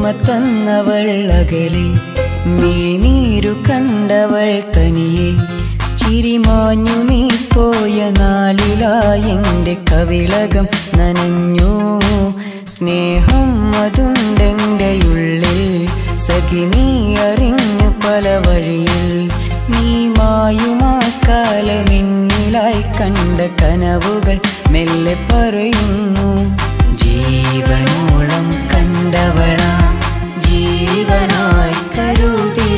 തന്നവൾ അകലെ മിഴിനീരു കണ്ടവൾ തനിയെ ചിരിമാഞ്ഞു നീ പോയ നാളിലായെൻ്റെ കവിളകം നനഞ്ഞു സ്നേഹം അതുണ്ടെൻ്റെ ഉള്ളിൽ സഖി നീ അറിഞ്ഞു പല വഴിയിൽ നീ മായുമാ കാലമെന്നിലായി കണ്ട കനവുകൾ മെല്ലെ പറയുന്നു ജീവനോളം കണ്ടവളാ ജീവനായി കരുതിയ